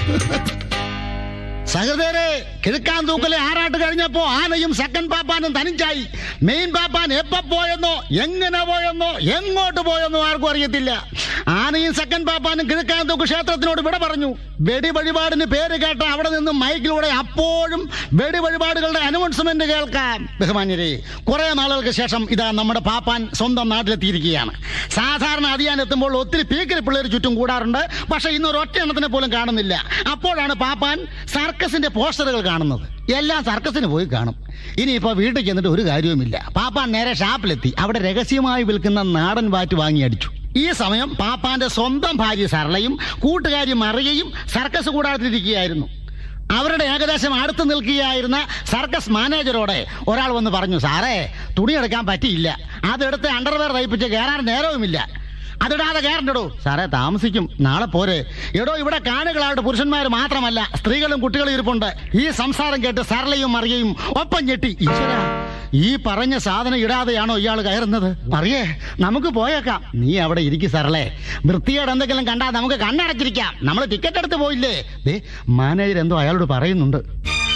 സഹൃദയരെ കിഴക്കാൻ തൂക്കലെ ആറാട്ട് കഴിഞ്ഞപ്പോ ആനയും സെക്കൻഡ് പാപ്പാനും തനിച്ചായി മെയിൻ പാപ്പാൻ എപ്പ പോയെന്നോ എങ്ങനെ പോയെന്നോ എങ്ങോട്ട് പോയെന്നോ ആർക്കും അറിയത്തില്ല ആനയും സെക്കൻഡ് പാപ്പാനും കിഴക്കാൻ തൂക്ക് ക്ഷേത്രത്തിനോട് വിട പറഞ്ഞു വെടി വഴിപാടിന് പേര് കേട്ട അവിടെ നിന്നും മൈക്കിലൂടെ അപ്പോഴും വെടി വഴിപാടുകളുടെ അനൗൺസ്മെന്റ് കേൾക്കാം ബഹുമാന്യരെ കുറെ നാളുകൾക്ക് ശേഷം ഇതാ നമ്മുടെ പാപ്പാൻ സ്വന്തം നാട്ടിലെത്തിയിരിക്കുകയാണ് സാധാരണ അതിയാൻ എത്തുമ്പോൾ ഒത്തിരി പീക്കരി പിള്ളേർ ചുറ്റും കൂടാറുണ്ട് പക്ഷെ ഇന്ന് ഒരൊറ്റ എണ്ണത്തിനെ പോലും കാണുന്നില്ല അപ്പോഴാണ് പാപ്പാൻ സർക്കസിന്റെ പോസ്റ്ററുകൾ കാണുന്നത് എല്ലാം സർക്കസിന് പോയി കാണും ഇനിയിപ്പോ വീട്ടിൽ ചെന്നിട്ട് ഒരു കാര്യവുമില്ല പാപ്പാൻ നേരെ ഷാപ്പിലെത്തി അവിടെ രഹസ്യമായി വിൽക്കുന്ന നാടൻ വാറ്റ് വാങ്ങി അടിച്ചു ഈ സമയം പാപ്പാന്റെ സ്വന്തം ഭാര്യ സരളയും കൂട്ടുകാരി മറിയയും സർക്കസ് കൂടാതിരിക്കുകയായിരുന്നു അവരുടെ ഏകദേശം അടുത്ത് നിൽക്കുകയായിരുന്ന സർക്കസ് മാനേജരോടെ ഒരാൾ വന്ന് പറഞ്ഞു സാറേ തുണിയെടുക്കാൻ പറ്റിയില്ല അതെടുത്ത് അണ്ടർവെയർ തയ്പ്പിച്ച് കയറാൻ നേരവുമില്ല അതിടാതെ കയറണ്ടോ സാറേ താമസിക്കും നാളെ പോരെ എടോ ഇവിടെ കാണികളായിട്ട് പുരുഷന്മാർ മാത്രമല്ല സ്ത്രീകളും കുട്ടികളും ഇരിപ്പുണ്ട് ഈ സംസാരം കേട്ട് സരളയും മറിയയും ഒപ്പം ഞെട്ടി ഈശ്വരാ ഈ പറഞ്ഞ സാധനം ഇടാതെയാണോ ഇയാൾ കയറുന്നത് മറിയേ നമുക്ക് പോയേക്കാം നീ അവിടെ ഇരിക്കു സരളെ വൃത്തിയോട് എന്തെങ്കിലും കണ്ടാൽ നമുക്ക് കണ്ണടച്ചിരിക്കാം നമ്മൾ ടിക്കറ്റ് എടുത്ത് പോയില്ലേ ദേ മാനേജർ എന്തോ അയാളോട് പറയുന്നുണ്ട്